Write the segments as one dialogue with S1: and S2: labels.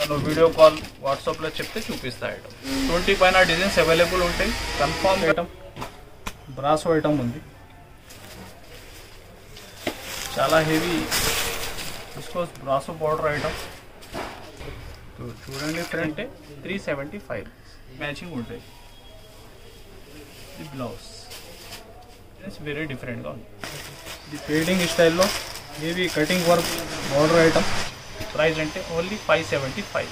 S1: నువ్వు video call వాట్సాప్లో చెప్తే చూపిస్తా ఐటమ్ ట్వంటీ పైన డిజైన్స్ అవైలబుల్ ఉంటాయి కన్ఫామ్ ఐటమ్ బ్రాసో ఐటమ్ ఉంది చాలా హెవీ తీసుకోవచ్చు బ్రాసో బార్డర్ ఐటమ్ చూడండి front three seventy five matching ఉంటాయి ఇది బ్లౌజ్ ఇట్స్ వెరీ డిఫరెంట్గా ఉంది ఇది ఫేడింగ్ స్టైల్లో heavy cutting work border item price అంటే ఓన్లీ ఫైవ్ సెవెంటీ ఫైవ్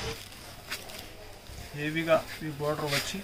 S1: హెవీగా ఈ బార్డర్ వచ్చి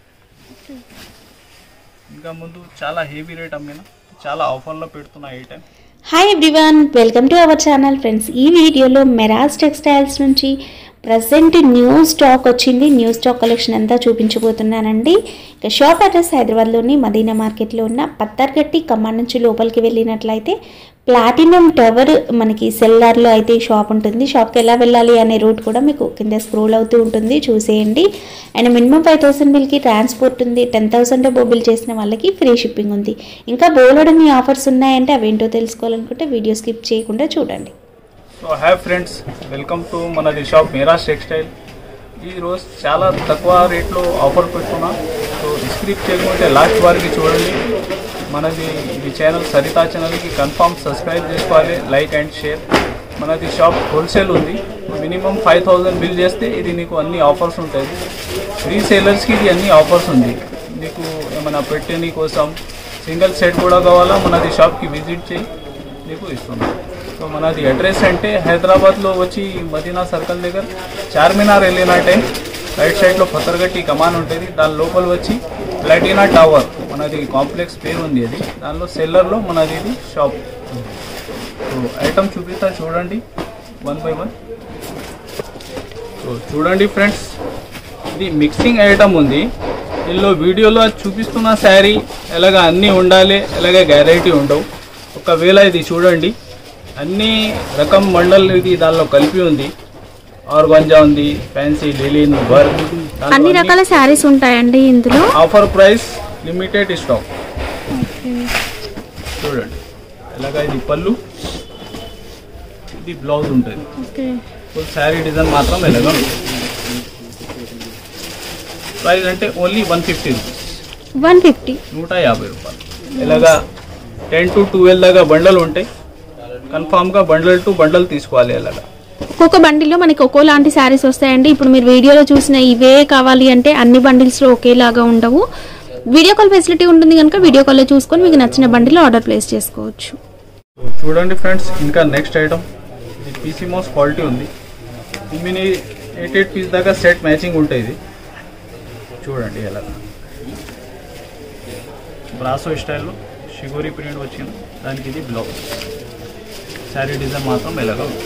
S1: ఇంకా ముందు చాలా హెవీ రేట్ అమ్మిన చాలా ఆఫర్లో పెడుతున్న item
S2: hi everyone welcome to our channel friends ఈ వీడియోలో మెరాజ్ టెక్స్టైల్స్ నుంచి ప్రజెంట్ న్యూ స్టాక్ వచ్చింది న్యూ స్టాక్ కలెక్షన్ అంతా చూపించబోతున్నానండి ఇక షాప్ అడ్రస్ హైదరాబాద్లోని మదీనా మార్కెట్లో ఉన్న పత్తర్గట్టి కమాండ్ నుంచి లోపలికి వెళ్ళినట్లయితే ప్లాటినం టవర్ మనకి సెల్లార్లో అయితే ఈ షాప్ ఉంటుంది షాప్కి ఎలా వెళ్ళాలి అనే రూట్ కూడా మీకు కింద స్క్రోల్ అవుతూ ఉంటుంది చూసేయండి అండ్ మినిమం ఫైవ్ థౌసండ్ బిల్కి ట్రాన్స్పోర్ట్ ఉంది టెన్ థౌసండ్ బిల్ చేసిన వాళ్ళకి ఫ్రీ షిప్పింగ్ ఉంది ఇంకా బోలెడని ఆఫర్స్ ఉన్నాయంటే అవేంటో తెలుసుకోవాలనుకుంటే వీడియో స్కిప్ చేయకుండా చూడండి
S1: so hi friends welcome to మనది షాప్ మీరాజ్ టెక్స్టైల్ ఈ రోజు చాలా తక్కువ రేట్లో ఆఫర్ పెట్టుకున్నా సో స్క్రిప్ట్ చేయకపోతే లాస్ట్ వారికి చూడండి మనది ఇది ఛానల్ సరితా ఛానల్కి కన్ఫామ్ సబ్స్క్రైబ్ చేసుకోవాలి లైక్ అండ్ షేర్ మనది షాప్ హోల్సేల్ ఉంది మినిమం ఫైవ్ థౌజండ్ బిల్ చేస్తే ఇది నీకు అన్ని ఆఫర్స్ ఉంటాయి రీసేలర్స్కి ఇది అన్ని ఆఫర్స్ ఉంది నీకు ఏమైనా పెట్టే నీ కోసం సింగిల్ సెట్ కూడా కావాలా మనది షాప్కి విజిట్ చేయి నీకు ఇస్తున్నాం సో మనది అడ్రస్ అంటే హైదరాబాద్లో వచ్చి మదీనా సర్కిల్ దగ్గర చార్మినార్ వెళ్ళిన టైం రైట్ సైడ్లో పత్తరగట్టి కమాన్ ఉంటుంది దాని లోపల వచ్చి ప్లాటినా టవర్ మనది కాంప్లెక్స్ పేరు ఉంది అది దానిలో సెల్లర్లో మనది ఇది షాప్ సో ఐటమ్ చూపిస్తా చూడండి వన్ బై వన్ సో చూడండి ఫ్రెండ్స్ ఇది మిక్సింగ్ ఐటమ్ ఉంది దీనిలో వీడియోలో చూపిస్తున్న శారీ ఎలాగ అన్నీ ఉండాలి ఎలాగ గ్యారంటీ ఉండవు ఒకవేళ ఇది చూడండి అన్ని రకం మండల్ ఇది దానిలో కలిపి ఉంది ఆర్గంజా ఉంది ఫ్యాన్సీ లిలిన్ వర్క్
S2: అన్ని రకాల శారీస్ ఉంటాయండి ఇందులో
S1: ఆఫర్ ప్రైస్ లిమిటెడ్ స్టాక్ చూడండి ఎలాగ ఇది పళ్ళు ఇది బ్లౌజ్ ఉంటుంది ఫుల్ శారీ డిజైన్ మాత్రం ఎలాగ ఉంటుంది ప్రైస్ అంటే only one fifty rupees
S2: one fifty
S1: నూట యాభై రూపాయలు ఇలాగా టెన్ టు ట్వెల్వ్ దాకా బండలు ఉంటాయి కన్ఫామ్గా బండల్ టు బండల్ తీసుకోవాలి ఇలాగా
S3: ఒక్కొక్క బండిల్లో మనకి ఒక్కోలాంటి శారీస్ వస్తాయండి ఇప్పుడు మీరు వీడియోలో చూసిన ఇవే కావాలి అంటే అన్ని బండిల్స్లో ఒకేలాగా ఉండవు వీడియో కాల్ ఫెసిలిటీ ఉంటుంది కనుక వీడియో కాల్లో చూసుకొని మీకు నచ్చిన బండిలో ఆర్డర్ ప్లేస్ చేసుకోవచ్చు
S1: సో చూడండి ఫ్రెండ్స్ ఇంకా నెక్స్ట్ ఐటమ్ ఇది పీసీ మోస్ క్వాలిటీ ఉంది మినీ ఎయిట్ ఎయిట్ పీస్ దాకా సెట్ మ్యాచింగ్ ఉంటుంది ఇది చూడండి ఎలా బ్రాసో స్టైల్లో షిగోరి ప్రింట్ వచ్చింది దానికి ఇది బ్లౌజ్ శారీ డిజైన్ మాత్రం ఎలాగా ఉంది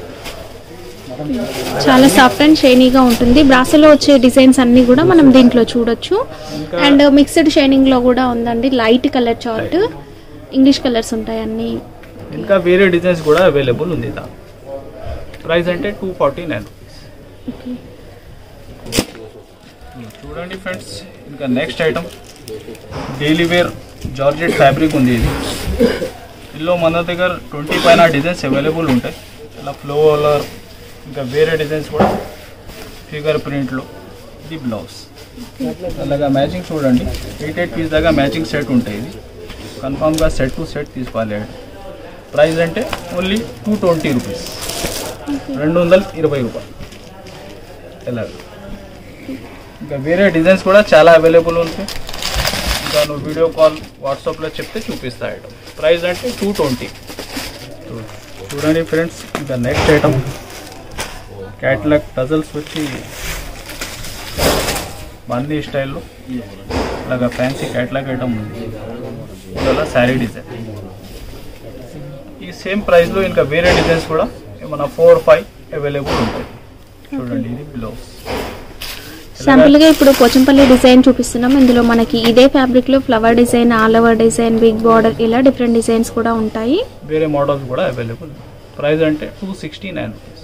S3: చాలా సాఫ్ట్ అండ్ షైనీగా ఉంటుంది బ్రాసలో వచ్చే డిజైన్స్ అన్ని కూడా మనం దీంట్లో చూడొచ్చు
S1: ఇంకా
S3: అండ్ మిక్స్డ్ షైనింగ్ లో కూడా ఉందండి light colour chart English colours ఉంటాయి అన్ని
S1: ఇంకా వేరే డిజైన్స్ కూడా అవైలబుల్ ఉంది దాని ప్రైస్ అంటే టూ ఫార్టీ నైన్ చూడండి ఫ్రెండ్స్ ఇంకా next item daily wear georgette fabric ఉంది ఇది ఇందులో మన దగ్గర ట్వంటీ పైన డిజైన్స్ అవైలబుల్ ఉంటాయి ఇలా ఫ్లోవర్ ఇంకా వేరే డిజైన్స్ కూడా ఫిగర్ ప్రింట్లో ఇది బ్లౌజ్ అలాగా మ్యాచింగ్ చూడండి ఎయిట్ ఎయిట్ పీస్ దాకా మ్యాచింగ్ సెట్ ఉంటాయి ఇది కన్ఫామ్గా సెట్ టు సెట్ తీసుకోవాలి ప్రైస్ అంటే ఓన్లీ టూ ట్వంటీ రూపీస్ రెండు వందల ఇరవై రూపాయలు ఎలాగ ఇంకా వేరే డిజైన్స్ కూడా చాలా అవైలబుల్ ఉంటాయి ఇంకా నువ్వు వీడియో కాల్ వాట్సాప్లో చెప్తే చూపిస్తా ఐటమ్ ప్రైస్ అంటే టూ ట్వంటీ చూడండి ఫ్రెండ్స్ ఇంకా నెక్స్ట్ ఐటమ్ క్యాట్లాగ్ టజల్స్ వచ్చి బందీ స్టైల్లో ఇలాగా ఫ్యాన్సీ క్యాట్లాగ్ ఐటమ్ ఉంది ఇందులో శారీ డిజైన్ ఈ సేమ్ ప్రైస్లో ఇంకా వేరే డిజైన్స్ కూడా ఏమన్నా ఫోర్ ఫైవ్ అవైలబుల్ ఉంటాయి చూడండి ఇది బ్లౌజ్
S3: శాంపుల్ గా ఇప్పుడు పోచంపల్లి డిజైన్ చూపిస్తున్నాం ఇందులో మనకి ఇదే ఫ్యాబ్రిక్ లో flower design all over design big border ఇలా డిఫరెంట్ డిజైన్స్ కూడా ఉంటాయి
S1: వేరే మోడల్స్ కూడా అవైలబుల్ ప్రైస్ అంటే టూ సిక్స్టీ నైన్ రూపీస్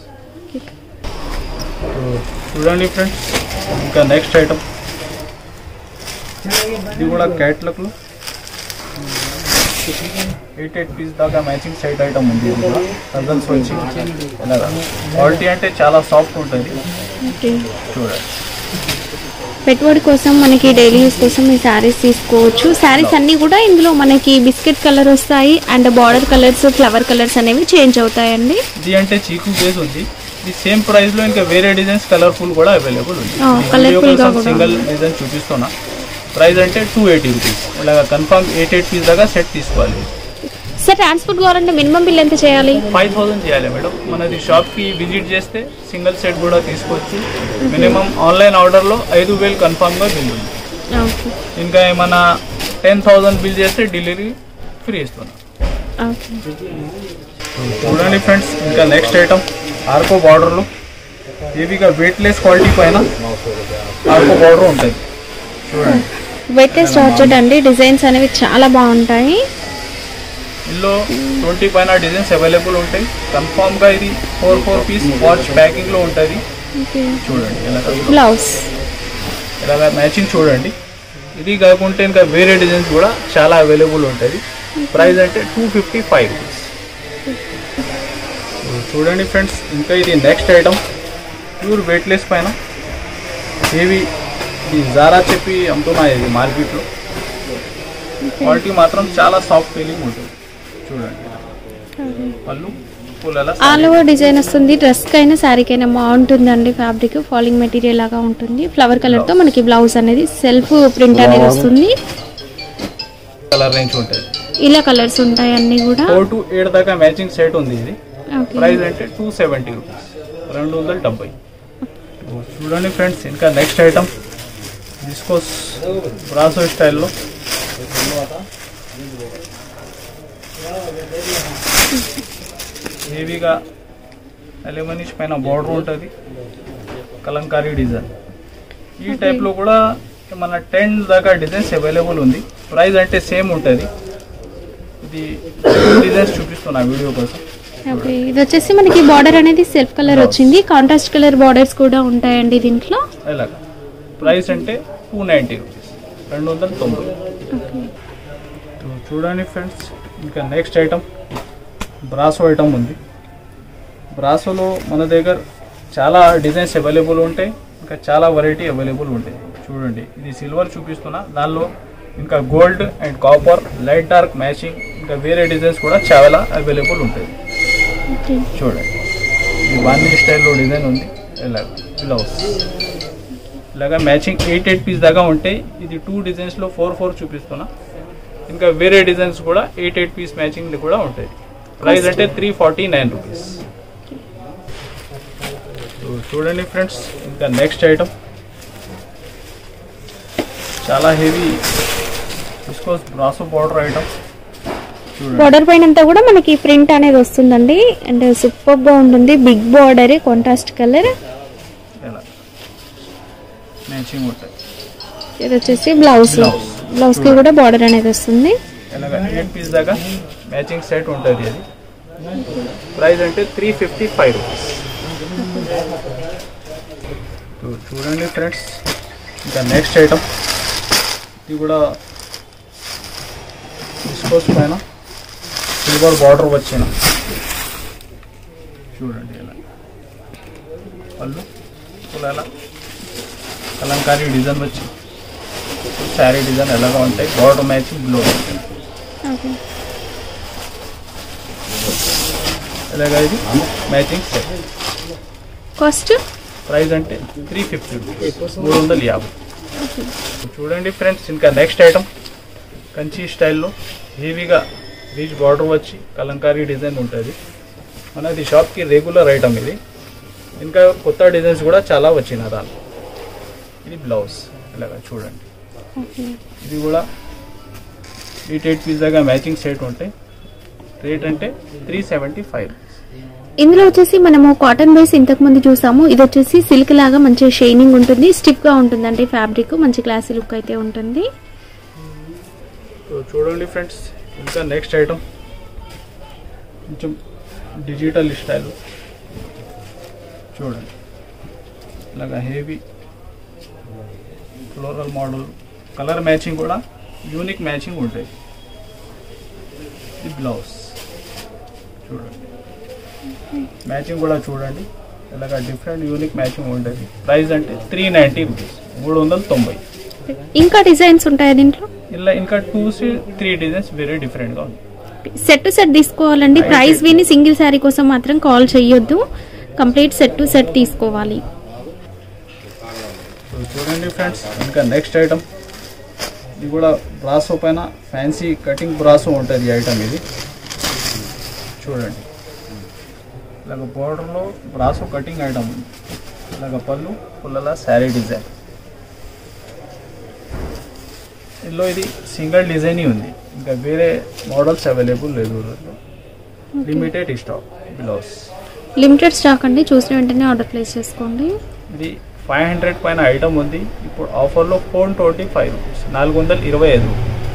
S1: చూడండి ఫ్రెండ్స్ ఇంకా నెక్స్ట్ ఐటమ్ ఇది కూడా క్యాట్లాగ్లో ఎయిట్ ఎయిట్ పీస్ దాకా మ్యాచింగ్ సైడ్ ఐటమ్ ఉంది ఇది కూడా టజల్స్ వచ్చి ఇలాగా క్వాలిటీ అంటే చాలా సాఫ్ట్ ఉంటుంది
S3: ఓకే
S1: చూడండి
S3: పెట్టుబడి కోసం మనకి డైలీ యూస్ కోసం ఈ శారీస్ తీసుకోవచ్చు శారీస్ అన్నీ కూడా ఇందులో మనకి బిస్కెట్ కలర్ వస్తాయి and border colours flower colours అనేవి చేంజ్ అవుతాయండి
S1: ఇది అంటే చీకు బేస్ ఉంది ఇది సేమ్ ప్రైస్ లో ఇంకా వేరే డిజైన్స్ కలర్ఫుల్ కూడా అవైలబుల్ ఉంది
S3: ఆ, colourful గా కూడా
S1: సింగిల్ డిజైన్ చూపిస్తున్నా ప్రైస్ అంటే టూ ఎయిటీ రూపీస్ ఇలాగ కన్ఫర్మ్ ఎయిట్ ఎయిట్ పీస్ దాకా సెట్ తీసుకోవాలి
S3: సార్ ట్రాన్స్పోర్ట్ కావాలంటే మినిమం బిల్ ఎంత చేయాలి
S1: ఫైవ్ థౌసండ్ చేయాలి మేడం మనది షాప్కి విజిట్ చేస్తే సింగిల్ సెట్ కూడా తీసుకోవచ్చు మినిమం ఆన్లైన్ ఆర్డర్లో ఐదు వేలు కన్ఫామ్గా బిల్ ఉంది
S3: ఓకే
S1: ఇంకా ఏమైనా టెన్ థౌసండ్ బిల్ చేస్తే డెలివరీ ఫ్రీ ఇస్తున్నాం
S3: ఓకే
S1: చూడండి ఫ్రెండ్స్ ఇంకా నెక్స్ట్ ఐటమ్ ఆర్కో బార్డర్లో హెవీగా వెయిట్లెస్ క్వాలిటీ పైన ఆర్కో బార్డర్ ఉంటుంది చూడండి
S3: వెయిట్లెస్ జార్జెట్ అండి డిజైన్స్ అనేవి చాలా బాగుంటాయి
S1: ఇందులో ట్వంటీ పైన డిజైన్స్ అవైలబుల్ ఉంటాయి కన్ఫామ్గా ఇది ఫోర్ ఫోర్ పీస్ వాచ్ ప్యాకింగ్లో ఉంటుంది
S3: ఓకే
S1: చూడండి ఇలా
S3: బ్లౌజ్
S1: ఇలాగ మ్యాచింగ్ చూడండి ఇది కాకుంటే ఇంకా వేరే డిజైన్స్ కూడా చాలా అవైలబుల్ ఉంటుంది ప్రైస్ అంటే టూ ఫిఫ్టీ ఫైవ్ రూపీస్ చూడండి ఫ్రెండ్స్ ఇంకా ఇది నెక్స్ట్ ఐటమ్ ప్యూర్ వెయిట్లెస్ పైన హెవీ ఇది జారా చెప్పి అమ్ముతున్నా ఇది మార్కెట్లో క్వాలిటీ మాత్రం చాలా సాఫ్ట్ ఫీలింగ్ ఉంటుంది చూడండి పళ్ళు పూల
S3: ఆల్ ఓవర్ డిజైన్ వస్తుంది డ్రెస్కి అయినా శారీకి అయినా బాగుంటుందండి ఫ్యాబ్రిక్ ఫాలింగ్ మెటీరియల్ లాగా ఉంటుంది ఫ్లవర్ కలర్తో మనకి బ్లౌజ్ అనేది సెల్ఫ్ ప్రింట్ అనేది వస్తుంది
S1: కలర్ రేంజ్ ఉంటుంది
S3: ఇలా కలర్స్ ఉంటాయి అన్నీ కూడా
S1: ఫోర్ టు ఎయిట్ దాకా మ్యాచింగ్ సెట్ ఉంది ఇది
S3: ఓకే
S1: ప్రైస్ అంటే టూ సెవెంటీ రూపీస్ రెండు వందల డెబ్బై ఓ, చూడండి ఫ్రెండ్స్ ఇంకా నెక్స్ట్ ఐటమ్ డిస్కోస్ బ్రాసో స్టైల్లో హెవీగా అల్యూమినిష్ పైన బార్డర్ ఉంటుంది కలంకారీ డిజైన్ ఈ టైప్లో కూడా మన టెన్ దాకా డిజైన్స్ అవైలబుల్ ఉంది ప్రైస్ అంటే సేమ్ ఉంటుంది ఇది డిజైన్స్ చూపిస్తున్నా వీడియో కోసం
S3: ఓకే ఇది వచ్చేసి మనకి బార్డర్ అనేది సెల్ఫ్ కలర్ వచ్చింది కాంట్రాస్ట్ కలర్ బార్డర్స్ కూడా ఉంటాయండి దీంట్లో
S1: ఇలాగ ప్రైస్ అంటే టూ నైంటీ రూపీస్ రెండు వందల తొంభై సో చూడండి ఫ్రెండ్స్ ఇంకా నెక్స్ట్ ఐటమ్ బ్రాసో ఐటమ్ ఉంది బ్రాసోలో మన దగ్గర చాలా డిజైన్స్ అవైలబుల్ ఉంటాయి ఇంకా చాలా వెరైటీ అవైలబుల్ ఉంటాయి చూడండి ఇది సిల్వర్ చూపిస్తున్నా దానిలో ఇంకా gold and copper light dark matching ఇంకా వేరే డిజైన్స్ కూడా చాలా అవైలబుల్ ఉంటాయి
S3: ఓకే
S1: చూడండి ఇది బాందీ స్టైల్లో డిజైన్ ఉంది ఇలాగ బ్లౌజ్ ఇలాగా మ్యాచింగ్ ఎయిట్ ఎయిట్ పీస్ దాకా ఉంటాయి ఇది టూ డిజైన్స్లో ఫోర్ ఫోర్ చూపిస్తున్నా ఇంకా వేరే డిజైన్స్ కూడా ఎయిట్ ఎయిట్ పీస్ మ్యాచింగ్ కూడా ఉంటాయి ప్రైస్ అంటే త్రీ ఫార్టీ నైన్ రూపీస్ చూడండి ఫ్రెండ్స్ ఇంకా నెక్స్ట్ ఐటమ్ చాలా హెవీ డిస్కోస్ బ్రాసో పౌడర్ ఐటమ్ చూడండి
S3: బార్డర్ పైన అంతా కూడా మనకి ప్రింట్ అనేది వస్తుందండి అండ్ సూపర్ గా ఉంటుంది బిగ్ బార్డర్ కాంట్రాస్ట్ కలర్
S1: ఇలా మ్యాచింగ్ ఉంటాయి
S3: ఇది వచ్చేసి బ్లౌజ్
S1: Blouse.
S3: బ్లౌజ్ కి కూడా బార్డర్ అనేది వస్తుంది
S1: ఇలాగ ఎయిట్ పీస్ దాకా మ్యాచింగ్ సెట్ ఉంటుంది అది ప్రైస్ అంటే త్రీ ఫిఫ్టీ ఫైవ్ రూపీస్ చూడండి ఫ్రెండ్స్ ఇంకా నెక్స్ట్ ఐటమ్ ఇది కూడా డిస్కోస్ పైన సిల్వర్ బార్డర్ వచ్చిన చూడండి ఇలా పళ్ళు ఇలా ఇలా కలంకారీ డిజైన్ వచ్చి శారీ డిజైన్ ఎలాగా ఉంటాయి బార్డర్ మ్యాచింగ్ బ్లూ ఉంటుంది
S3: ఓకే
S1: ఇలాగా ఇది మ్యాచింగ్ సెట్
S3: కాస్ట్
S1: ప్రైస్ అంటే త్రీ ఫిఫ్టీ రూపీస్ మూడు వందల యాభై చూడండి ఫ్రెండ్స్ ఇంకా నెక్స్ట్ ఐటమ్ కంచి స్టైల్లో హెవీగా రీచ్ బార్డర్ వచ్చి కలంకారీ డిజైన్ ఉంటుంది మనది షాప్కి రెగ్యులర్ ఐటమ్ ఇది ఇంకా కొత్త డిజైన్స్ కూడా చాలా వచ్చిన దాంట్లో ఇది బ్లౌజ్ ఇలాగా చూడండి
S3: ఓకే
S1: ఇది కూడా ఎయిట్ ఎయిట్ పీస్ దాకా మ్యాచింగ్ సెట్ ఉంటాయి రేట్ అంటే త్రీ సెవెంటీ ఫైవ్
S3: ఇందులో వచ్చేసి మనము కాటన్ బేస్ ఇంతకు ముందు చూసాము ఇది వచ్చేసి సిల్క్ లాగా మంచి షైనింగ్ ఉంటుంది స్టిఫ్ గా ఉంటుందండి ఫ్యాబ్రిక్ మంచి క్లాసీ లుక్ అయితే ఉంటుంది
S1: సో చూడండి ఫ్రెండ్స్ ఇంకా నెక్స్ట్ ఐటమ్ కొంచెం డిజిటల్ స్టైల్ చూడండి ఇలాగా heavy floral model colour matching కూడా యూనిక్ మ్యాచింగ్ ఉంటాయి ఇది బ్లౌజ్ చూడండి మ్యాచింగ్ కూడా చూడండి ఇలాగ డిఫరెంట్ యూనిక్ మ్యాచింగ్ ఉంటుంది ప్రైస్ అంటే త్రీ నైంటీ రూపీస్ మూడు వందల తొంభై
S3: ఇంకా డిజైన్స్ ఉంటాయి దీంట్లో
S1: ఇలా ఇంకా టూ త్రీ డిజైన్స్ వేరే డిఫరెంట్గా ఉంది
S3: సెట్ టు సెట్ తీసుకోవాలండి ప్రైస్ విని సింగిల్ శారీ కోసం మాత్రం కాల్ చేయొద్దు కంప్లీట్ సెట్ టు సెట్ తీసుకోవాలి
S1: సో చూడండి ఫ్రెండ్స్ ఇంకా నెక్స్ట్ ఐటమ్ ఇది కూడా బ్రాసో పైన ఫ్యాన్సీ కటింగ్ బ్రాసో ఉంటుంది ఈ ఐటమ్ ఇది చూడండి ఇలాగ బోర్డర్లో బ్రాసో కటింగ్ ఐటమ్ ఉంది ఇలాగ పళ్ళు పుల్లల శారీ డిజైన్ ఇందులో ఇది సింగిల్ డిజైన్ ఉంది ఇంకా వేరే మోడల్స్ అవైలబుల్ లేదు limited stock blouse
S3: limited stock అండి చూసిన వెంటనే ఆర్డర్ ప్లేస్ చేసుకోండి
S1: ఇది ఫైవ్ హండ్రెడ్ పైన ఐటమ్ ఉంది ఇప్పుడు ఆఫర్లో ఫోర్ ట్వంటీ ఫైవ్ రూపీస్ నాలుగు వందల ఇరవై ఐదు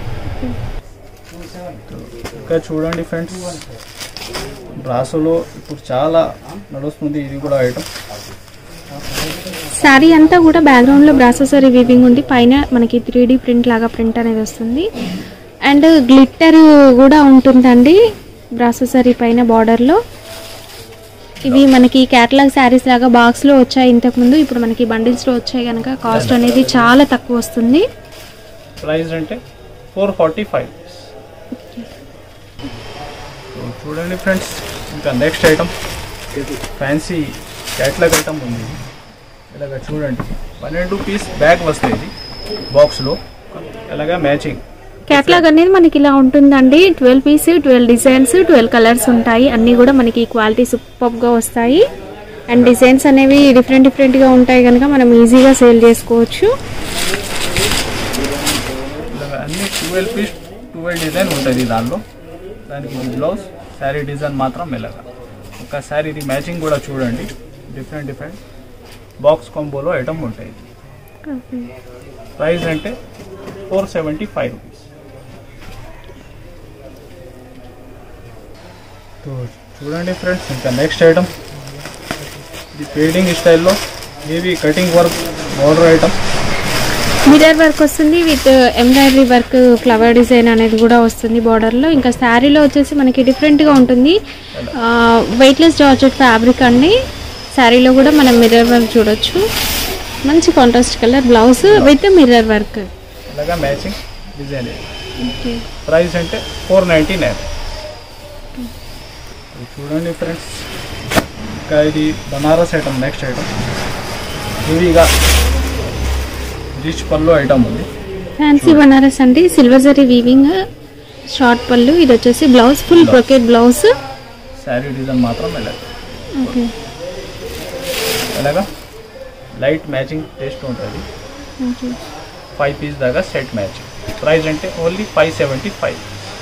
S1: ఇంకా చూడండి ఫ్రెండ్స్ బ్రాసోలో ఇప్పుడు చాలా నడుస్తుంది ఇది కూడా ఐటమ్
S3: శారీ అంతా కూడా బ్యాక్గ్రౌండ్ లో బ్రాసెసరీ వీవింగ్ ఉంది పైన మనకి త్రీ డి ప్రింట్ లాగా ప్రింట్ అనేది వస్తుంది అండ్ గ్లిట్టర్ కూడా ఉంటుందండి బ్రాసెసరీ పైన బార్డర్ లో ఇవి మనకి క్యాటలాగ్ శారీస్ లాగా బాక్స్ లో వచ్చాయి ఇంతకు ముందు ఇప్పుడు మనకి బండిల్స్ లో వచ్చాయి కనుక కాస్ట్ అనేది చాలా తక్కువ వస్తుంది
S1: ప్రైస్ అంటే ఫోర్ ఫార్టీ ఫైవ్ చూడండి ఫ్రెండ్స్ ఇంకా next item fancy catalogue item ఉంది ఇది. ఇలాగ చూడండి పన్నెండు పీస్ బ్యాగ్ వస్తాయి ఇది బాక్స్లో ఇలాగా మ్యాచింగ్
S3: క్యాటలాగ్ అనేది మనకి ఇలా ఉంటుందండి twelve piece twelve designs twelve colours ఉంటాయి అన్నీ కూడా మనకి క్వాలిటీ సూపర్ గా వస్తాయి అండ్ డిజైన్స్ అనేవి డిఫరెంట్ డిఫరెంట్ గా ఉంటాయి కనుక మనం ఈజీగా సేల్ చేసుకోవచ్చు
S1: ఇలాగ అన్ని ట్వెల్వ్ పీస్ ట్వెల్వ్ డిజైన్ ఉంటుంది దానిలో దానికి ఇది బ్లౌజ్ శారీ డిజైన్ మాత్రం ఇలాగ ఒక శారీ ఇది మ్యాచింగ్ కూడా చూడండి డిఫరెంట్ డిఫరెంట్ బాక్స్ కాంబోలో ఐటమ్ ఉంటాయి ప్రైస్ అంటే ఫోర్ సెవెంటీ ఫైవ్ రూపీస్ చూడండి ఫ్రెండ్స్ ఇంకా నెక్స్ట్ ఐటమ్ ఇది ఫేడింగ్ స్టైల్లో heavy cutting work border item
S3: mirror work వస్తుంది with embroidery work flower design అనేది కూడా వస్తుంది border లో ఇంకా శారీలో వచ్చేసి మనకి different గా ఉంటుంది వెయిట్లెస్ జార్జెట్ ఫ్యాబ్రిక్ అండి శారీలో కూడా మనం మిర్రర్ వర్క్ చూడొచ్చు మంచి contrast colour blouse with mirror work
S1: ఇలాగా మ్యాచింగ్ డిజైన్ ఇది ప్రైస్ అంటే ఫోర్ నైంటీ నైన్ చూడండి ఫ్రెండ్స్ ఇంకా ఇది బనారస్ ఐటమ్ నెక్స్ట్ ఐటమ్ హెవీగా రిచ్ పళ్ళు ఐటమ్ ఉంది
S3: ఫ్యాన్సీ బనారస్ అండి silver zari weaving short pallu ఇది వచ్చేసి blouse full brocade blouse
S1: sari design మాత్రం ఇలాగ ఇలాగా లైట్ మ్యాచింగ్ టేస్ట్ ఉంటుంది ఫైవ్ పీస్ దాకా సెట్ మ్యాచింగ్ ప్రైస్ అంటే only five seventy five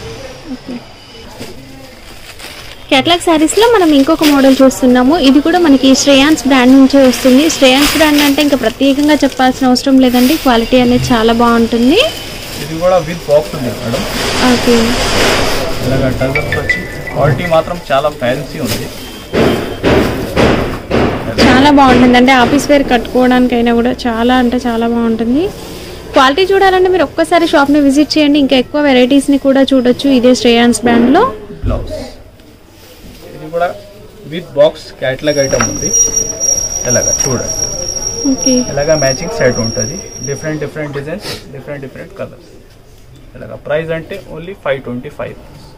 S3: catalogue saris లో మనం ఇంకొక మోడల్ చూస్తున్నాము ఇది కూడా మనకి శ్రేయాన్స్ బ్రాండ్ నుంచే వస్తుంది శ్రేయాన్స్ బ్రాండ్ అంటే ఇంకా ప్రత్యేకంగా చెప్పాల్సిన అవసరం లేదండి క్వాలిటీ అనేది చాలా బాగుంటుంది
S1: ఇది కూడా విత్ బాక్స్ ఉంది మేడం
S3: ఓకే
S1: ఇలాగ టజల్స్ వచ్చి క్వాలిటీ మాత్రం చాలా ఫ్యాన్సీ ఉంది
S3: చాలా బాగుంటుంది అంటే ఆఫీస్ వేర్ కట్టుకోవడానికైనా కూడా చాలా అంటే చాలా బాగుంటుంది క్వాలిటీ చూడాలంటే మీరు ఒక్కసారి షాప్ని విజిట్ చేయండి ఇంకా ఎక్కువ వెరైటీస్ని కూడా చూడొచ్చు ఇదే శ్రేయాన్స్ బ్రాండ్లో
S1: బ్లౌజ్ ఇది కూడా విత్ బాక్స్ క్యాట్లాగ్ ఐటమ్ ఉంది ఇలాగ చూడండి
S3: ఓకే
S1: ఇలాగ మ్యాచింగ్ సెట్ ఉంటుంది different different designs different different colours ఇలాగ ప్రైస్ అంటే ఓన్లీ ఫైవ్ ట్వంటీ ఫైవ్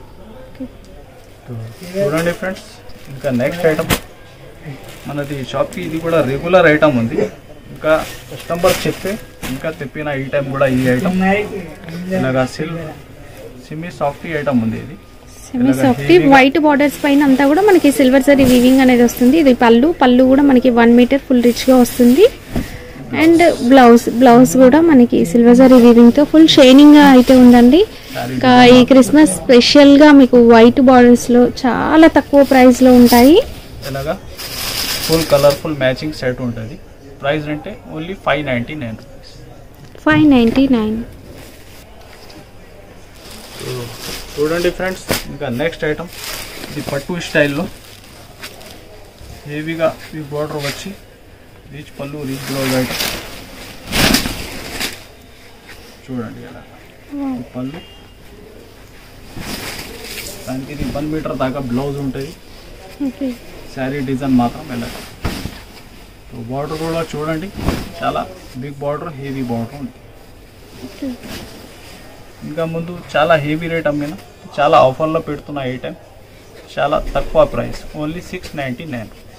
S1: చూడండి ఫ్రెండ్స్ ఇంకా నెక్స్ట్ ఐటమ్ మనది షాప్కి ఇది కూడా రెగ్యులర్ ఐటమ్ ఉంది ఇంకా కస్టమర్ చెప్పే ఇంకా తెప్పిన ఈ టైం కూడా ఈ ఐటమ్ ఇలాగా సిల్ సిమి సాఫ్టీ ఐటమ్ ఉంది ఇది
S3: సెమీ సాఫ్ట్ వైట్ బార్డర్స్ పైన అంతా కూడా మనకి సిల్వర్ జరీ వీవింగ్ అనేది వస్తుంది ఇది పళ్ళు పళ్ళు కూడా మనకి వన్ మీటర్ ఫుల్ రిచ్ గా వస్తుంది అండ్ బ్లౌజ్ బ్లౌజ్ కూడా మనకి సిల్వర్ జరీ వీవింగ్ తో ఫుల్ షైనింగ్ గా అయితే ఉందండి ఇంకా ఈ క్రిస్మస్ స్పెషల్ గా మీకు వైట్ బార్డర్స్ లో చాలా తక్కువ ప్రైస్ లో ఉంటాయి
S1: ఇలాగా ఫుల్ కలర్ఫుల్ మ్యాచింగ్ సెట్ ఉంటుంది ప్రైస్ అంటే only five ninety nine rupees
S3: five ninety nine
S1: చూడండి ఫ్రెండ్స్ ఇంకా నెక్స్ట్ ఐటమ్ ఇది పట్టు స్టైల్లో హెవీగా ఈ బార్డర్ వచ్చి రీచ్ పళ్ళు రీచ్ బ్లౌజ్ ఐటమ్ చూడండి ఇలా ఈ పళ్ళు దానికి ఇది వన్ మీటర్ దాకా బ్లౌజ్ ఉంటుంది
S3: ఓకే
S1: శారీ డిజైన్ మాత్రం వెళ్ళదు సో బార్డర్ కూడా చూడండి చాలా బిగ్ బార్డర్ హెవీ బార్డర్ ఉంది
S3: ఓకే
S1: ఇంకా ముందు చాలా హెవీ రేట్ అమ్మిన చాలా ఆఫర్లో పెడుతున్న ఐటెం చాలా తక్కువ price only six ninety nine